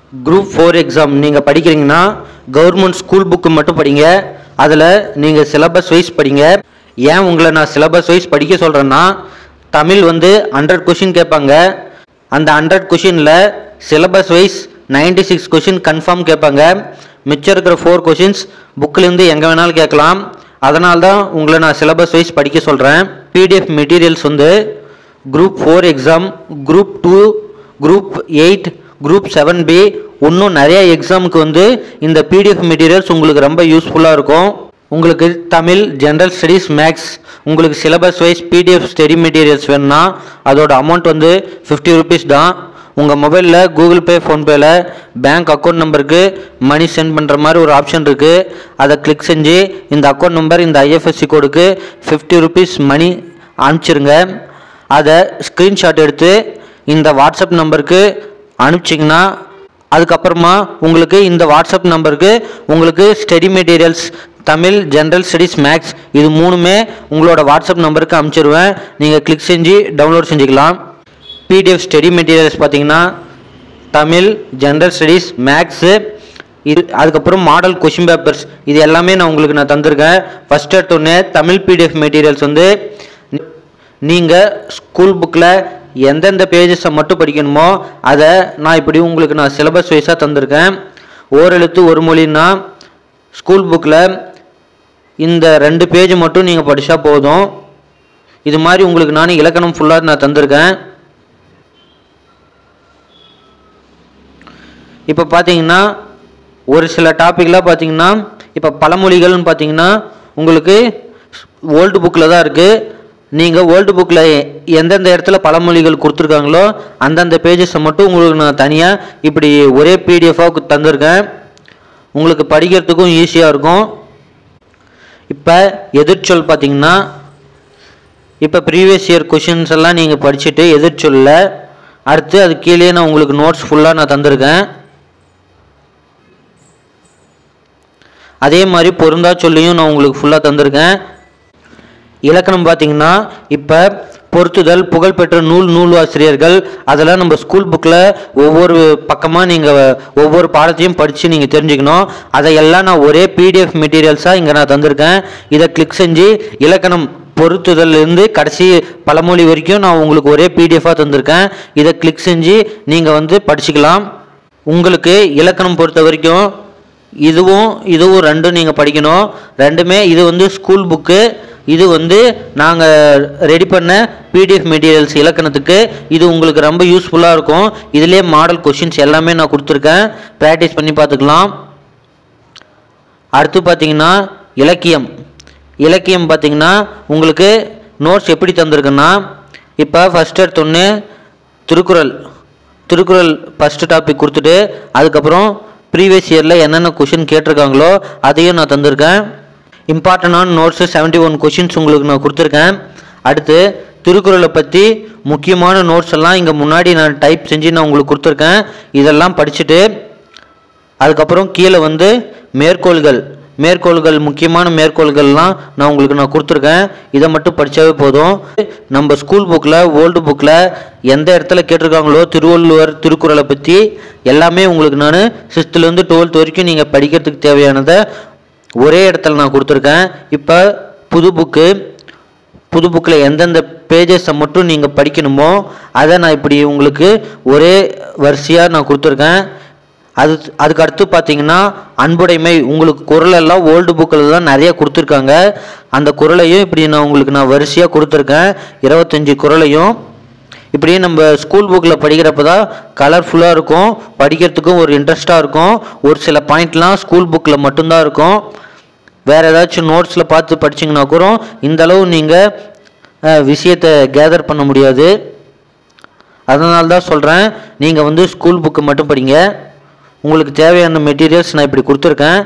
group four exam நீங்கள் படிக்கிறீங்கன்னா government school book மட்டும் படிங்க அதில் நீங்கள் சிலபஸ் வைஸ் படிங்க ஏன் உங்களை நான் சிலபஸ் வைஸ் படிக்க சொல்கிறேன்னா தமிழ் வந்து ஹண்ட்ரட் கொஷின் கேட்பாங்க அந்த ஹண்ட்ரட் கொஷினில் syllabus wise 96 six question confirm கேட்பாங்க மிச்சம் இருக்கிற ஃபோர் கொஷின்ஸ் புக்கிலேருந்து எங்கே வேணாலும் கேட்கலாம் அதனால தான் உங்களை நான் சிலபஸ் வைஸ் படிக்க சொல்கிறேன் பிடிஎஃப் மெட்டீரியல்ஸ் வந்து group four exam group two group eight group seven B இன்னும் நிறைய எக்ஸாமுக்கு வந்து இந்த பிடிஎஃப் மெட்டீரியல்ஸ் உங்களுக்கு ரொம்ப யூஸ்ஃபுல்லாக இருக்கும் உங்களுக்கு தமிழ் ஜென்ரல் ஸ்டடீஸ் மேக்ஸ் உங்களுக்கு syllabus wise PDF study materials வேணும்னா அதோட அமௌண்ட் வந்து ஃபிஃப்டி ருபீஸ் தான் உங்கள் மொபைலில் கூகுள் பே ஃபோன்பேயில் பேங்க் அக்கௌண்ட் நம்பருக்கு மணி சென்ட் பண்ணுற மாதிரி ஒரு ஆப்ஷன் இருக்குது அதை கிளிக் செஞ்சு இந்த அக்கௌண்ட் நம்பர் இந்த ஐஎஃப்எஸ்சி கோடுக்கு ஃபிஃப்டி ருபீஸ் மணி அனுப்பிச்சிருங்க அதை ஸ்க்ரீன்ஷாட் எடுத்து இந்த வாட்ஸ்அப் நம்பருக்கு அனுப்பிச்சிங்கன்னா அதுக்கப்புறமா உங்களுக்கு இந்த வாட்ஸ்அப் நம்பருக்கு உங்களுக்கு study materials Tamil general studies maths இது மூணுமே உங்களோட வாட்ஸ்அப் நம்பருக்கு அனுப்பிச்சிருவேன் நீங்கள் கிளிக் செஞ்சு டவுன்லோட் செஞ்சுக்கலாம் பிடிஎஃப் ஸ்டடி மெட்டீரியல்ஸ் பார்த்தீங்கன்னா தமிழ் ஜென்ரல் ஸ்டடீஸ் மேக்ஸு இது அதுக்கப்புறம் மாடல் கொஷின் பேப்பர்ஸ் இது எல்லாமே நான் உங்களுக்கு நான் தந்திருக்கேன் ஃபஸ்ட் எடுத்தோடனே தமிழ் பிடிஎஃப் மெட்டீரியல்ஸ் வந்து நீங்கள் ஸ்கூல் புக்கில் எந்தெந்த பேஜஸை மட்டும் படிக்கணுமோ அதை நான் இப்படி உங்களுக்கு நான் சிலபஸ் வைஸாக தந்திருக்கேன் ஓரெழுத்து ஒரு மொழின்னா ஸ்கூல் புக்கில் இந்த ரெண்டு பேஜ் மட்டும் நீங்கள் படித்தா போதும் இது மாதிரி உங்களுக்கு நான் இலக்கணம் ஃபுல்லாக நான் தந்திருக்கேன் இப்போ பார்த்தீங்கன்னா ஒரு சில டாப்பிக்லாம் பார்த்தீங்கன்னா இப்போ பழமொழிகள்னு பார்த்தீங்கன்னா உங்களுக்கு ஓல்டு புக்கில் தான் இருக்குது நீங்கள் ஓல்டு புக்கில் எந்தெந்த இடத்துல பழமொழிகள் கொடுத்துருக்காங்களோ அந்தந்த பேஜஸை மட்டும் உங்களுக்கு நான் தனியாக இப்படி ஒரே பிடிஎஃபாக தந்திருக்கேன் உங்களுக்கு படிக்கிறதுக்கும் ஈஸியாக இருக்கும் இப்போ எதிர்ச்சொல் பார்த்தீங்கன்னா இப்போ ப்ரீவியஸ் இயர் கொஷின்ஸ் எல்லாம் நீங்கள் படிச்சுட்டு எதிர்ச்சொல்ல அடுத்து அது கீழே நான் உங்களுக்கு நோட்ஸ் ஃபுல்லாக நான் தந்திருக்கேன் அதே மாதிரி பொருந்தா சொல்லியும் நான் உங்களுக்கு ஃபுல்லாக தந்திருக்கேன் இலக்கணம் பார்த்தீங்கன்னா இப்போ பொருத்துதல் புகழ்பெற்ற நூல் நூலாசிரியர்கள் அதெல்லாம் நம்ம ஸ்கூல் புக்கில் ஒவ்வொரு பக்கமாக நீங்கள் ஒவ்வொரு பாடத்தையும் படித்து நீங்கள் தெரிஞ்சுக்கணும் அதையெல்லாம் நான் ஒரே பிடிஎஃப் மெட்டீரியல்ஸாக இங்கே நான் தந்திருக்கேன் இதை கிளிக் செஞ்சு இலக்கணம் பொருத்துதல்லேருந்து கடைசி பழமொழி வரைக்கும் நான் உங்களுக்கு ஒரே பிடிஎஃபாக தந்திருக்கேன் இதை கிளிக் செஞ்சு நீங்கள் வந்து படிச்சுக்கலாம் உங்களுக்கு இலக்கணம் பொறுத்த வரைக்கும் இதுவும் இதுவும் ரெண்டும் நீங்கள் படிக்கணும் ரெண்டுமே இது வந்து ஸ்கூல் புக்கு இது வந்து நாங்கள் ரெடி பண்ண பிடிஎஃப் மெட்டீரியல்ஸ் இலக்கணத்துக்கு இது உங்களுக்கு ரொம்ப யூஸ்ஃபுல்லாக இருக்கும் இதிலே மாடல் கொஷின்ஸ் எல்லாமே நான் கொடுத்துருக்கேன் ப்ராக்டிஸ் பண்ணி பார்த்துக்கலாம் அடுத்து பார்த்தீங்கன்னா இலக்கியம் இலக்கியம் பார்த்தீங்கன்னா உங்களுக்கு நோட்ஸ் எப்படி தந்திருக்குன்னா இப்போ ஃபஸ்ட் எடுத்தோடனே திருக்குறள் திருக்குறள் ஃபஸ்ட்டு டாபிக் கொடுத்துட்டு அதுக்கப்புறம் ப்ரீவியஸ் இயரில் என்னென்ன கொஷின் கேட்டிருக்காங்களோ அதையும் நான் தந்திருக்கேன் இம்பார்ட்டண்டான நோட்ஸு செவன்ட்டி ஒன் கொஷின்ஸ் உங்களுக்கு நான் கொடுத்துருக்கேன் அடுத்து திருக்குறளை பற்றி முக்கியமான நோட்ஸ் எல்லாம் இங்கே முன்னாடி நான் டைப் செஞ்சு நான் உங்களுக்கு கொடுத்துருக்கேன் இதெல்லாம் படிச்சுட்டு அதுக்கப்புறம் கீழே வந்து மேற்கோள்கள் மேற்கோள்கள் முக்கியமான மேற்கோள்கள்லாம் நான் உங்களுக்கு நான் கொடுத்துருக்கேன் இதை மட்டும் படித்தாவே போதும் நம்ம ஸ்கூல் புக்கில் ஓல்டு புக்கில் எந்த இடத்துல கேட்டிருக்காங்களோ திருவள்ளுவர் திருக்குறளை பற்றி எல்லாமே உங்களுக்கு நான் சிக்ஸ்த்துலேருந்து டுவெல்த் வரைக்கும் நீங்கள் படிக்கிறதுக்கு தேவையானதை ஒரே இடத்துல நான் கொடுத்துருக்கேன் இப்போ புது புக்கு புது புக்கில் எந்தெந்த பேஜஸை மட்டும் நீங்கள் படிக்கணுமோ அதை நான் இப்படி உங்களுக்கு ஒரே வரிசையாக நான் கொடுத்துருக்கேன் அது அதுக்கு அடுத்து பார்த்தீங்கன்னா அன்புடைமை உங்களுக்கு குரல் எல்லாம் ஓல்டு புக்கில் தான் நிறைய கொடுத்துருக்காங்க அந்த குரலையும் இப்படி நான் உங்களுக்கு நான் வரிசையாக கொடுத்துருக்கேன் இருபத்தஞ்சி குரலையும் இப்படியே நம்ம ஸ்கூல் புக்கில் படிக்கிறப்ப தான் கலர்ஃபுல்லாக இருக்கும் படிக்கிறதுக்கும் ஒரு இன்ட்ரெஸ்ட்டாக இருக்கும் ஒரு சில பாயிண்ட்லாம் ஸ்கூல் புக்கில் மட்டும்தான் இருக்கும் வேறு ஏதாச்சும் நோட்ஸில் பார்த்து படிச்சிங்கன்னா கூட இந்த அளவு நீங்கள் விஷயத்தை கேதர் பண்ண முடியாது அதனால தான் சொல்கிறேன் நீங்கள் வந்து ஸ்கூல் புக்கு மட்டும் படிங்க உங்களுக்கு தேவையான மெட்டீரியல்ஸ் நான் இப்படி கொடுத்துருக்கேன்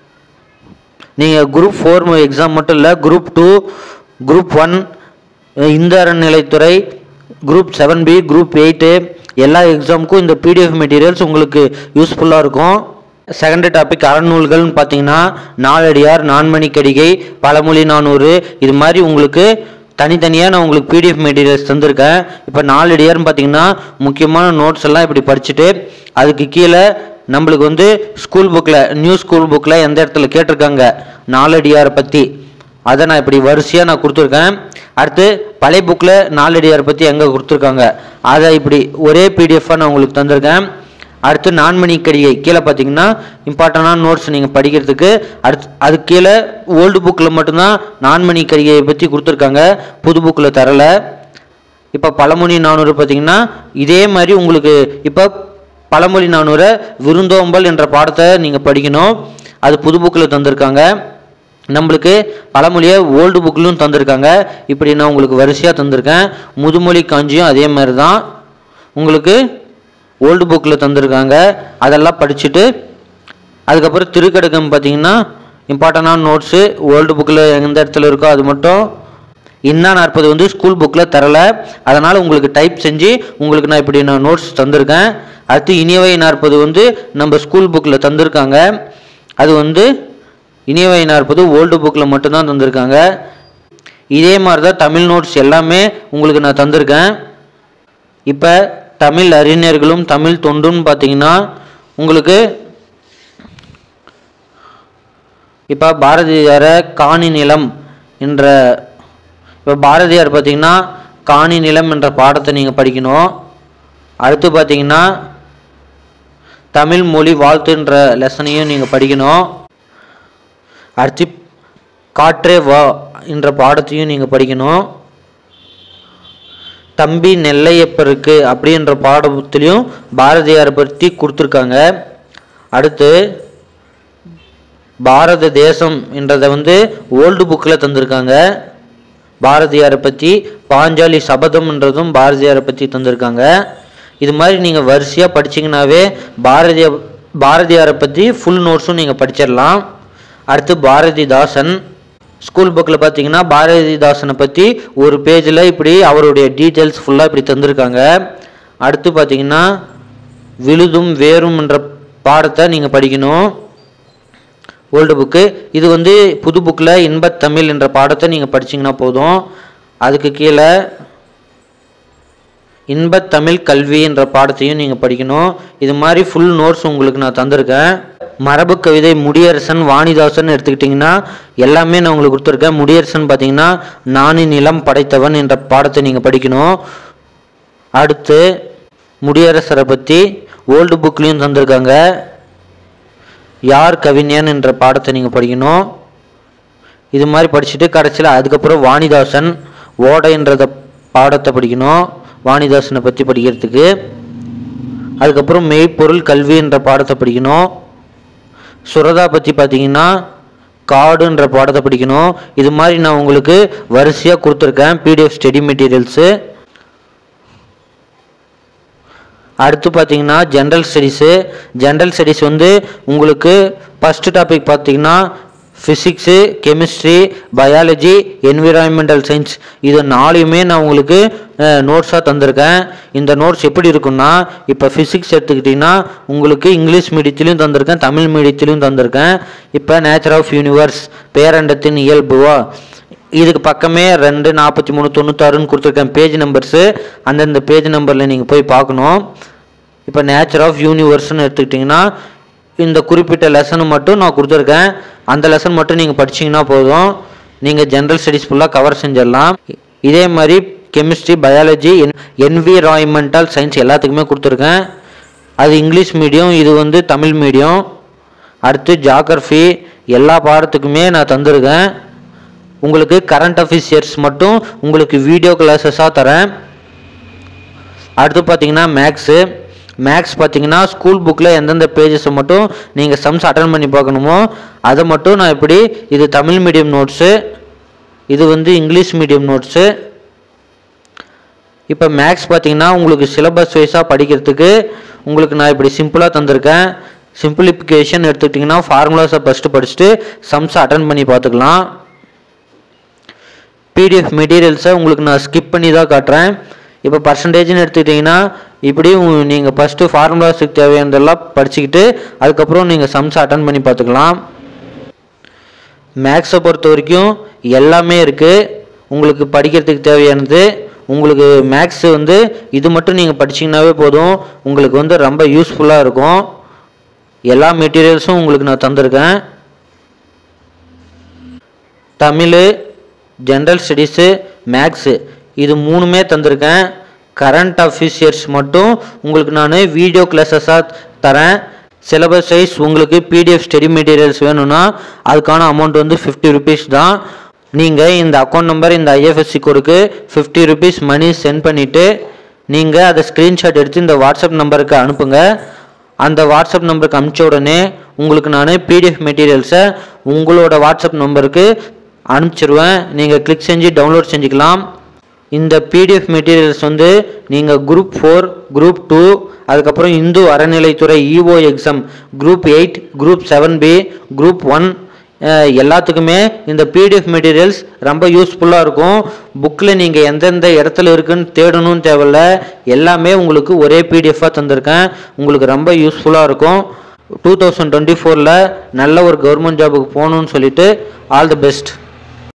நீங்கள் குரூப் ஃபோர் எக்ஸாம் மட்டும் இல்லை குரூப் டூ குரூப் ஒன் இந்த அறநிலைத்துறை group seven B group eight எல்லா எக்ஸாமுக்கும் இந்த பிடிஎஃப் மெட்டீரியல்ஸ் உங்களுக்கு யூஸ்ஃபுல்லாக இருக்கும் செகண்ட் டாபிக் அறநூல்கள்னு பார்த்தீங்கன்னா நாலடியார் நான்மணி கடிகை பழமொழி நானூறு இது மாதிரி உங்களுக்கு தனித்தனியாக நான் உங்களுக்கு பிடிஎஃப் மெட்டீரியல்ஸ் தந்திருக்கேன் இப்போ நாலடியார்னு பார்த்தீங்கன்னா முக்கியமான நோட்ஸ் எல்லாம் இப்படி படிச்சுட்டு அதுக்கு கீழே நம்மளுக்கு வந்து ஸ்கூல் புக்கில் நியூ ஸ்கூல் புக்கில் எந்த இடத்துல கேட்டிருக்காங்க நாலடியாரை பற்றி அதை நான் இப்படி வரிசையாக நான் கொடுத்துருக்கேன் அடுத்து பழைய புக்கில் நாலடியாரை பற்றி எங்கே கொடுத்துருக்காங்க அதை இப்படி ஒரே பிடிஎஃபாக நான் உங்களுக்கு தந்திருக்கேன் அடுத்து நான்மணி கடிகை கீழே பார்த்தீங்கன்னா இம்பார்ட்டண்டான நோட்ஸ் நீங்கள் படிக்கிறதுக்கு அடுத்து அது கீழே ஓல்டு புக்கில் மட்டும்தான் நான்மணி கடிகையை பற்றி கொடுத்துருக்காங்க புது புக்கில் தரல இப்போ பழமொழி நானூறு பார்த்தீங்கன்னா இதே மாதிரி உங்களுக்கு இப்போ பழமொழி நானூறு விருந்தோம்பல் என்ற பாடத்தை நீங்கள் படிக்கணும் அது புது புக்கில் தந்திருக்காங்க நம்மளுக்கு பழமொழியை ஓல்டு புக்லையும் தந்திருக்காங்க இப்படி நான் உங்களுக்கு வரிசையாக தந்திருக்கேன் முதுமொழி காஞ்சியும் அதே மாதிரி தான் உங்களுக்கு ஓல்டு புக்கில் தந்திருக்காங்க அதெல்லாம் படிச்சுட்டு அதுக்கப்புறம் திருக்கடகம் பார்த்தீங்கன்னா இம்பார்ட்டண்டான நோட்ஸு ஓல்டு புக்கில் எந்த இடத்துல இருக்கோ அது மட்டும் இன்னா நாற்பது வந்து ஸ்கூல் புக்கில் தரல அதனால் உங்களுக்கு டைப் செஞ்சு உங்களுக்கு நான் இப்படி நான் நோட்ஸ் தந்திருக்கேன் அடுத்து இனியவை நாற்பது வந்து நம்ம ஸ்கூல் புக்கில் தந்திருக்காங்க அது வந்து இனியவை நாற்பது ஓல்டு புக்கில் மட்டும்தான் தந்திருக்காங்க இதே மாதிரி தான் தமிழ் நோட்ஸ் எல்லாமே உங்களுக்கு நான் தந்திருக்கேன் இப்போ தமிழ் அறிஞர்களும் தமிழ் தொண்டும் பார்த்தீங்கன்னா உங்களுக்கு இப்போ பாரதியார காணி நிலம் என்ற இப்போ பாரதியார் பார்த்தீங்கன்னா காணி நிலம் என்ற பாடத்தை நீங்கள் படிக்கணும் அடுத்து பார்த்தீங்கன்னா தமிழ் மொழி வாழ்த்துன்ற லெசனையும் நீங்கள் படிக்கணும் அடுத்து காற்றே வா என்ற பாடத்தையும் நீங்கள் படிக்கணும் தம்பி நெல்லையப்பருக்கு அப்படின்ற பாடத்திலையும் பாரதியாரை பற்றி கொடுத்துருக்காங்க அடுத்து பாரத தேசம் என்றதை வந்து ஓல்டு புக்கில் தந்திருக்காங்க பாரதியாரை பற்றி பாஞ்சாலி சபதம்ன்றதும் பாரதியாரை பற்றி தந்திருக்காங்க இது மாதிரி நீங்கள் வரிசையாக படிச்சீங்கன்னாவே பாரதிய பாரதியாரை பற்றி ஃபுல் நோட்ஸும் நீங்கள் படிச்சிடலாம் அடுத்து பாரதிதாசன் ஸ்கூல் புக்கில் பார்த்தீங்கன்னா பாரதிதாசனை பற்றி ஒரு பேஜில் இப்படி அவருடைய டீட்டெயில்ஸ் ஃபுல்லாக இப்படி தந்திருக்காங்க அடுத்து பார்த்தீங்கன்னா விழுதும் வேரும் என்ற பாடத்தை நீங்கள் படிக்கணும் ஓல்டு புக்கு இது வந்து புது புக்கில் இன்பத்தமிழ் என்ற பாடத்தை நீங்கள் படிச்சீங்கன்னா போதும் அதுக்கு கீழே இன்பத்தமிழ் கல்வி என்ற பாடத்தையும் நீங்கள் படிக்கணும் இது மாதிரி ஃபுல் நோட்ஸ் உங்களுக்கு நான் தந்திருக்கேன் மரபு கவிதை முடியரசன் வாணிதாசன் எடுத்துக்கிட்டிங்கன்னா எல்லாமே நான் உங்களுக்கு கொடுத்துருக்கேன் முடியரசன் பார்த்தீங்கன்னா நானி நிலம் படைத்தவன் என்ற பாடத்தை நீங்கள் படிக்கணும் அடுத்து முடியரசரை பற்றி ஓல்டு புக்லேயும் தந்திருக்காங்க யார் கவிஞன் என்ற பாடத்தை நீங்கள் படிக்கணும் இது மாதிரி படிச்சுட்டு கடைசியில் அதுக்கப்புறம் வாணிதாசன் ஓடைன்றத பாடத்தை படிக்கணும் வாணிதாசனை பற்றி படிக்கிறதுக்கு அதுக்கப்புறம் மெய்ப்பொருள் கல்வி என்ற பாடத்தை படிக்கணும் சுரதா பற்றி பார்த்தீங்கன்னா காடுன்ற பாடத்தை படிக்கணும் இது மாதிரி நான் உங்களுக்கு வரிசையாக கொடுத்துருக்கேன் பிடிஎஃப் ஸ்டடி மெட்டீரியல்ஸு அடுத்து பார்த்தீங்கன்னா ஜென்ரல் ஸ்டடீஸு ஜென்ரல் ஸ்டடீஸ் வந்து உங்களுக்கு ஃபஸ்ட்டு டாபிக் பார்த்தீங்கன்னா physics chemistry biology environmental science இது நாளையுமே நான் உங்களுக்கு நோட்ஸாக தந்திருக்கேன் இந்த நோட்ஸ் எப்படி இருக்குன்னா இப்போ ஃபிசிக்ஸ் எடுத்துக்கிட்டிங்கன்னா உங்களுக்கு இங்கிலீஷ் மீடியத்திலையும் தந்திருக்கேன் தமிழ் மீடியத்திலையும் தந்திருக்கேன் இப்போ நேச்சர் ஆஃப் யூனிவர்ஸ் பேரண்டத்தின் இயல்புவா இதுக்கு பக்கமே ரெண்டு நாற்பத்தி மூணு தொண்ணூத்தாறுன்னு கொடுத்துருக்கேன் பேஜ் நம்பர்ஸு அந்தந்த பேஜ் நம்பரில் நீங்கள் போய் பார்க்கணும் இப்போ நேச்சர் ஆஃப் யூனிவர்ஸ்னு எடுத்துக்கிட்டிங்கன்னா இந்த குறிப்பிட்ட லெசனை மட்டும் நான் கொடுத்துருக்கேன் அந்த லெசன் மட்டும் நீங்கள் படிச்சீங்கன்னா போதும் நீங்கள் ஜென்ரல் ஸ்டடீஸ் ஃபுல்லாக கவர் செஞ்சிடலாம் இதே மாதிரி chemistry biology and environmental science எல்லாத்துக்குமே கொடுத்துருக்கேன் அது இங்கிலீஷ் மீடியம் இது வந்து தமிழ் மீடியம் அடுத்து ஜாகிரஃபி எல்லா பாடத்துக்குமே நான் தந்திருக்கேன் உங்களுக்கு கரண்ட் அஃபீஷியர்ஸ் மட்டும் உங்களுக்கு வீடியோ கிளாஸஸாக தரேன் அடுத்து பார்த்தீங்கன்னா மேக்ஸு மேக்ஸ் பார்த்தீங்கன்னா ஸ்கூல் புக்கில் எந்தெந்த பேஜஸை மட்டும் நீங்கள் சம்ஸ் அட்டன் பண்ணி பார்க்கணுமோ அதை மட்டும் நான் இப்படி இது தமிழ் மீடியம் நோட்ஸு இது வந்து இங்கிலீஷ் மீடியம் நோட்ஸு இப்போ மேக்ஸ் பார்த்தீங்கன்னா உங்களுக்கு சிலபஸ் வைஸாக படிக்கிறதுக்கு உங்களுக்கு நான் இப்படி சிம்பிளாக தந்திருக்கேன் சிம்பிளிஃபிகேஷன் எடுத்துக்கிட்டிங்கன்னா ஃபார்முலாஸை ஃபஸ்ட்டு படிச்சுட்டு சம்ஸை அட்டன் பண்ணி பார்த்துக்கலாம் பிடிஎஃப் மெட்டீரியல்ஸை உங்களுக்கு நான் ஸ்கிப் பண்ணி தான் காட்டுறேன் இப்போ பர்சன்டேஜ்னு எடுத்துக்கிட்டிங்கன்னா இப்படி நீங்கள் ஃபஸ்ட்டு ஃபார்முலாஸுக்கு தேவையானதெல்லாம் படிச்சுக்கிட்டு அதுக்கப்புறம் நீங்கள் சம்ஸ் அட்டன் பண்ணி பார்த்துக்கலாம் மேக்ஸை பொறுத்த வரைக்கும் எல்லாமே இருக்குது உங்களுக்கு படிக்கிறதுக்கு தேவையானது உங்களுக்கு மேக்ஸ் வந்து இது மட்டும் நீங்கள் படிச்சீங்கன்னாவே போதும் உங்களுக்கு வந்து ரொம்ப யூஸ்ஃபுல்லாக இருக்கும் எல்லா மெட்டீரியல்ஸும் உங்களுக்கு நான் தந்திருக்கேன் தமிழ் ஜென்ரல் ஸ்டடீஸு மேக்ஸு இது மூணுமே தந்திருக்கேன் கரண்ட் அஃபீஷியர்ஸ் மட்டும் உங்களுக்கு நான் வீடியோ கிளாஸஸாக தரேன் சிலபஸ் வைஸ் உங்களுக்கு பிடிஎஃப் ஸ்டடி மெட்டீரியல்ஸ் வேணும்னா அதுக்கான அமௌண்ட் வந்து ஃபிஃப்டி ருபீஸ் தான் நீங்கள் இந்த அக்கௌண்ட் நம்பர் இந்த ஐஎஃப்எஸ்சி கோடுக்கு ஃபிஃப்டி ருபீஸ் மணி சென்ட் பண்ணிவிட்டு நீங்கள் அதை ஸ்க்ரீன்ஷாட் எடுத்து இந்த வாட்ஸ்அப் நம்பருக்கு அனுப்புங்க அந்த வாட்ஸ்அப் நம்பருக்கு அனுப்பிச்ச உடனே உங்களுக்கு நான் பிடிஎஃப் மெட்டீரியல்ஸை உங்களோட வாட்ஸ்அப் நம்பருக்கு அனுப்பிச்சிருவேன் நீங்கள் கிளிக் செஞ்சு டவுன்லோட் செஞ்சுக்கலாம் இந்த பிடிஎஃப் மெட்டீரியல்ஸ் வந்து நீங்கள் குரூப் ஃபோர் குரூப் டூ அதுக்கப்புறம் இந்து அறநிலைத்துறை EO exam group eight group seven B group one எல்லாத்துக்குமே இந்த பிடிஎஃப் மெட்டீரியல்ஸ் ரொம்ப யூஸ்ஃபுல்லாக இருக்கும் புக்கில் நீங்கள் எந்தெந்த இடத்துல இருக்குன்னு தேடணும்னு தேவையில்ல எல்லாமே உங்களுக்கு ஒரே பிடிஎஃபாக தந்திருக்கேன் உங்களுக்கு ரொம்ப யூஸ்ஃபுல்லாக இருக்கும் டூ தௌசண்ட் டுவெண்ட்டி ஃபோரில் நல்ல ஒரு கவர்மெண்ட் ஜாபுக்கு போகணுன்னு சொல்லிட்டு ஆல் தி பெஸ்ட்